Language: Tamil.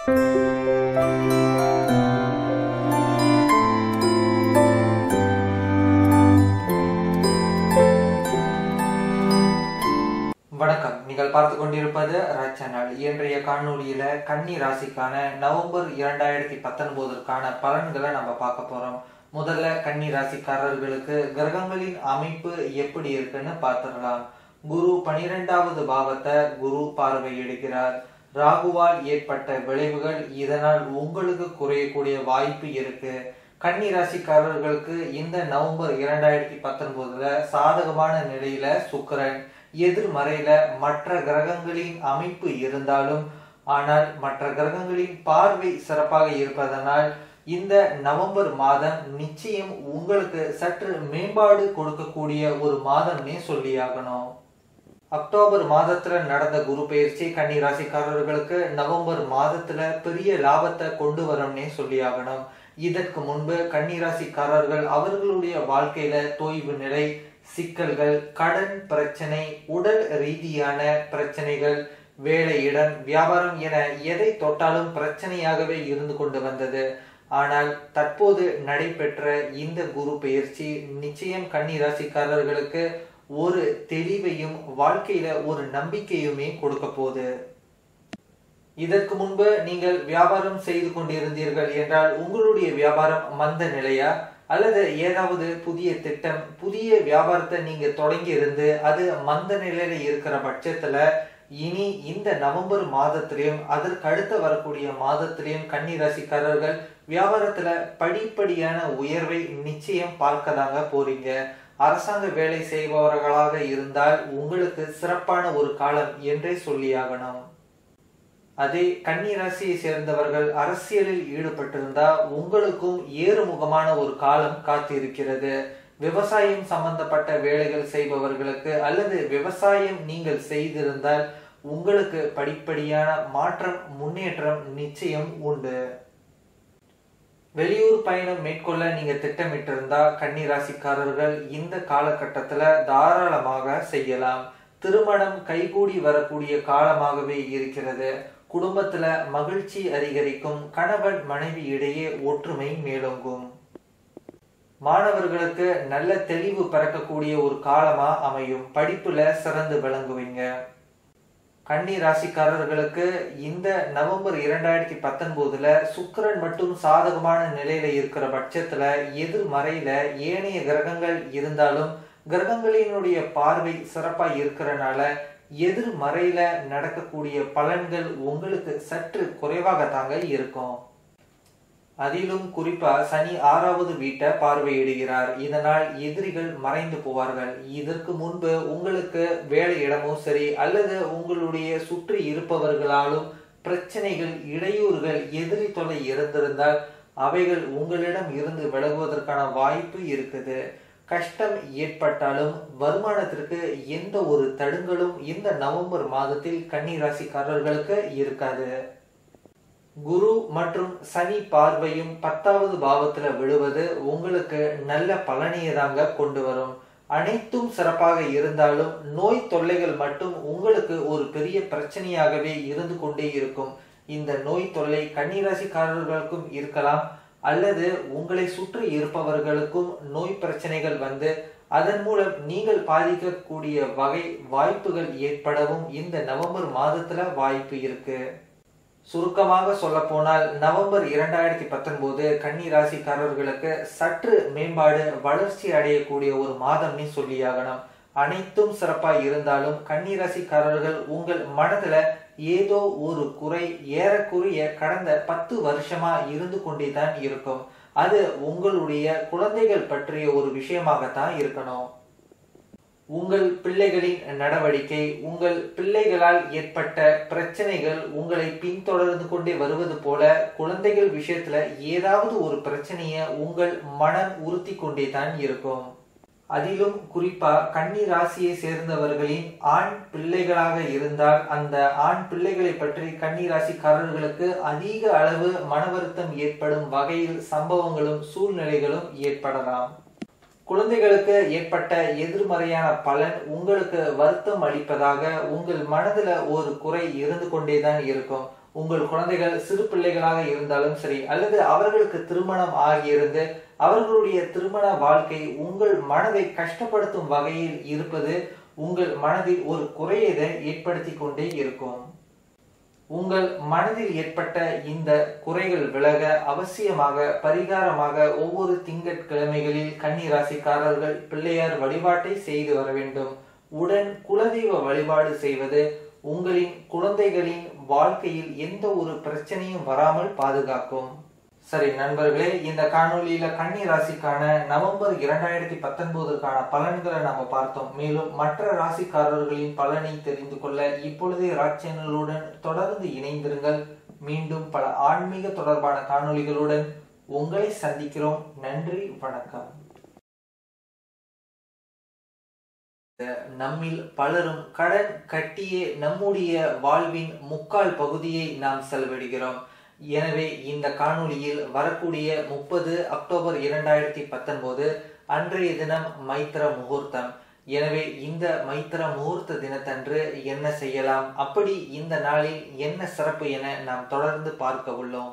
வணக்கம் நீங்கள் பார்த்து கொண்டிருப்பது ரச்சனல் இன்றைய காணொளியில கன்னி ராசிக்கான நவம்பர் இரண்டாயிரத்தி பத்தொன்பதற்கான பலன்களை நம்ம பார்க்க போறோம் முதல்ல கன்னி ராசிக்காரர்களுக்கு கிரகங்களின் அமைப்பு எப்படி இருக்குன்னு பார்த்துடலாம் குரு பனிரெண்டாவது பாவத்தை குரு பார்வையிடுகிறார் ராகுவால் ஏற்பட்ட விளைவுகள் இதனால் உங்களுக்கு குறையக்கூடிய வாய்ப்பு இருக்கு கன்னி ராசிக்காரர்களுக்கு இந்த நவம்பர் இரண்டாயிரத்தி பத்தொன்பதுல சாதகமான நிலையில சுக்கிரன் எதிர்மறையில மற்ற கிரகங்களின் அமைப்பு இருந்தாலும் ஆனால் மற்ற கிரகங்களின் பார்வை சிறப்பாக இருப்பதனால் இந்த நவம்பர் மாதம் நிச்சயம் உங்களுக்கு சற்று மேம்பாடு கொடுக்கக்கூடிய ஒரு மாதம்னே சொல்லியாகணும் அக்டோபர் மாதத்துல நடந்த குரு பயிற்சி கன்னி ராசிக்காரர்களுக்கு நவம்பர் மாதத்துல பெரிய லாபத்தை கொண்டு வரும்னே சொல்லியாகணும் இதற்கு முன்பு கன்னிராசிக்காரர்கள் அவர்களுடைய வாழ்க்கையில தொய்வு நிலை சிக்கல்கள் கடன் பிரச்சனை உடல் ரீதியான பிரச்சனைகள் வேலையிடம் வியாபாரம் என எதை தொட்டாலும் பிரச்சனையாகவே இருந்து கொண்டு வந்தது ஆனால் தற்போது நடைபெற்ற இந்த குரு பயிற்சி நிச்சயம் கன்னிராசிக்காரர்களுக்கு ஒரு தெளிவையும் வாழ்க்கையில ஒரு நம்பிக்கையுமே கொடுக்க போகுது இதற்கு முன்பு நீங்கள் வியாபாரம் செய்து கொண்டிருந்தீர்கள் என்றால் உங்களுடைய வியாபாரம் மந்த நிலையா அல்லது ஏதாவது புதிய திட்டம் புதிய வியாபாரத்தை நீங்க தொடங்கி இருந்து அது மந்த நிலையில இருக்கிற பட்சத்துல இனி இந்த நவம்பர் மாதத்திலையும் அதற்கு அடுத்து வரக்கூடிய மாதத்திலையும் கன்னிராசிக்காரர்கள் வியாபாரத்துல படிப்படியான உயர்வை நிச்சயம் பார்க்க தாங்க போறீங்க அரசாங்க வேலை செய்பவர்களாக இருந்தால் உங்களுக்கு சிறப்பான ஒரு காலம் என்றே சொல்லியாகணும் அதே கன்னிராசியை சேர்ந்தவர்கள் அரசியலில் ஈடுபட்டிருந்தா உங்களுக்கும் ஏறுமுகமான ஒரு காலம் காத்திருக்கிறது விவசாயம் சம்பந்தப்பட்ட வேலைகள் செய்பவர்களுக்கு அல்லது விவசாயம் நீங்கள் செய்திருந்தால் உங்களுக்கு படிப்படியான மாற்றம் முன்னேற்றம் நிச்சயம் உண்டு வெளியூர் பயணம் மேற்கொள்ள நீங்க திட்டமிட்டிருந்தா கன்னிராசிக்காரர்கள் இந்த காலகட்டத்துல தாராளமாக செய்யலாம் திருமணம் கைகூடி வரக்கூடிய காலமாகவே இருக்கிறது குடும்பத்துல மகிழ்ச்சி அதிகரிக்கும் கணவன் மனைவி இடையே ஒற்றுமை மேலோங்கும் மாணவர்களுக்கு நல்ல தெளிவு பிறக்கக்கூடிய ஒரு காலமா அமையும் படிப்புல சிறந்து விளங்குவீங்க கன்னி ராசிக்காரர்களுக்கு இந்த நவம்பர் இரண்டாயிரத்தி பத்தொன்பதுல சுக்கரன் மட்டும் சாதகமான நிலையில இருக்கிற பட்சத்துல எதிர்மறையில ஏனைய கிரகங்கள் இருந்தாலும் கிரகங்களினுடைய பார்வை சிறப்பா இருக்கிறனால எதிர்மறையில நடக்கக்கூடிய பலன்கள் உங்களுக்கு சற்று குறைவாக தாங்க இருக்கும் அதிலும் குறிப்பா சனி ஆறாவது வீட்டை பார்வையிடுகிறார் இதனால் எதிரிகள் மறைந்து போவார்கள் இதற்கு முன்பு உங்களுக்கு வேலை இடமோ சரி அல்லது உங்களுடைய சுற்றி இருப்பவர்களாலும் பிரச்சனைகள் இடையூறுகள் எதிரி தொலை இருந்திருந்தால் அவைகள் உங்களிடம் இருந்து விலகுவதற்கான வாய்ப்பு இருக்குது கஷ்டம் ஏற்பட்டாலும் வருமானத்திற்கு எந்த ஒரு தடுங்களும் இந்த நவம்பர் மாதத்தில் கன்னிராசிக்காரர்களுக்கு இருக்காது குரு மற்றும் சனி பார்வையும் பத்தாவது பாவத்துல விழுவது உங்களுக்கு நல்ல பலனையை தாங்க கொண்டு வரும் அனைத்தும் சிறப்பாக இருந்தாலும் நோய் தொல்லைகள் மட்டும் உங்களுக்கு ஒரு பெரிய பிரச்சனையாகவே இருந்து கொண்டே இருக்கும் இந்த நோய் தொல்லை கன்னிராசிக்காரர்களுக்கும் இருக்கலாம் அல்லது உங்களை சுற்றி இருப்பவர்களுக்கும் நோய் பிரச்சனைகள் வந்து அதன் மூலம் நீங்கள் பாதிக்கக்கூடிய வகை வாய்ப்புகள் ஏற்படவும் இந்த நவம்பர் மாதத்துல வாய்ப்பு இருக்கு சுருக்கமாக சொல்ல போனால் நவம்பர் இரண்டாயிரத்தி பத்தொன்பது கன்னி ராசிக்காரர்களுக்கு சற்று மேம்பாடு வளர்ச்சி அடையக்கூடிய ஒரு மாதம்னு சொல்லியாகணும் அனைத்தும் சிறப்பா இருந்தாலும் கன்னிராசிக்காரர்கள் உங்கள் மனதுல ஏதோ ஒரு குறை ஏறக்குறைய கடந்த பத்து வருஷமா இருந்து கொண்டே தான் இருக்கும் அது உங்களுடைய குழந்தைகள் பற்றிய ஒரு விஷயமாகத்தான் இருக்கணும் உங்கள் பிள்ளைகளின் நடவடிக்கை உங்கள் பிள்ளைகளால் ஏற்பட்ட பிரச்சனைகள் உங்களை பின்தொடர்ந்து கொண்டே வருவது போல குழந்தைகள் விஷயத்துல ஏதாவது ஒரு பிரச்சனைய உங்கள் மனம் உறுத்தி கொண்டே தான் இருக்கும் அதிலும் குறிப்பா கன்னி ராசியை சேர்ந்தவர்களின் ஆண் பிள்ளைகளாக இருந்தால் அந்த ஆண் பிள்ளைகளை பற்றி கன்னி ராசிக்காரர்களுக்கு அதிக அளவு மன வருத்தம் ஏற்படும் வகையில் சம்பவங்களும் சூழ்நிலைகளும் ஏற்படலாம் குழந்தைகளுக்கு ஏற்பட்ட எதிர்மறையான பலன் உங்களுக்கு வருத்தம் அளிப்பதாக உங்கள் மனதுல ஒரு குறை இருந்து கொண்டேதான் இருக்கும் உங்கள் குழந்தைகள் சிறு பிள்ளைகளாக இருந்தாலும் சரி அல்லது அவர்களுக்கு திருமணம் ஆகியிருந்து அவர்களுடைய திருமண வாழ்க்கை உங்கள் மனதை கஷ்டப்படுத்தும் வகையில் இருப்பது உங்கள் மனதில் ஒரு குறையதை ஏற்படுத்தி கொண்டே இருக்கும் உங்கள் மனதில் ஏற்பட்ட இந்த குறைகள் விலக அவசியமாக பரிகாரமாக ஒவ்வொரு திங்கட்கிழமைகளில் கன்னி ராசிக்காரர்கள் பிள்ளையார் வழிபாட்டை செய்து வர வேண்டும் உடன் குலதெய்வ வழிபாடு செய்வது உங்களின் குழந்தைகளின் வாழ்க்கையில் எந்த ஒரு பிரச்சனையும் வராமல் பாதுகாக்கும் சரி நண்பர்களே இந்த காணொலியில கன்னி ராசிக்கான நவம்பர் இரண்டாயிரத்தி பத்தொன்பதுக்கான பலன்களை நாம பார்த்தோம் மேலும் மற்ற ராசிக்காரர்களின் பலனை தெரிந்து கொள்ள இப்பொழுதே ராக் சேனலுடன் தொடர்ந்து இணைந்திருங்கள் மீண்டும் பல ஆன்மீக தொடர்பான காணொலிகளுடன் உங்களை சந்திக்கிறோம் நன்றி வணக்கம் நம்மில் பலரும் கடன் கட்டியே நம்முடைய வாழ்வின் முக்கால் பகுதியை நாம் செலவிடுகிறோம் எனவே இந்த காணொளியில் வரக்கூடிய முப்பது அக்டோபர் இரண்டாயிரத்தி பத்தொன்பது அன்றைய தினம் மைத்திர முகூர்த்தம் எனவே இந்த மைத்திர முகூர்த்த தினத்தன்று என்ன செய்யலாம் அப்படி இந்த நாளில் என்ன சிறப்பு என நாம் தொடர்ந்து பார்க்க உள்ளோம்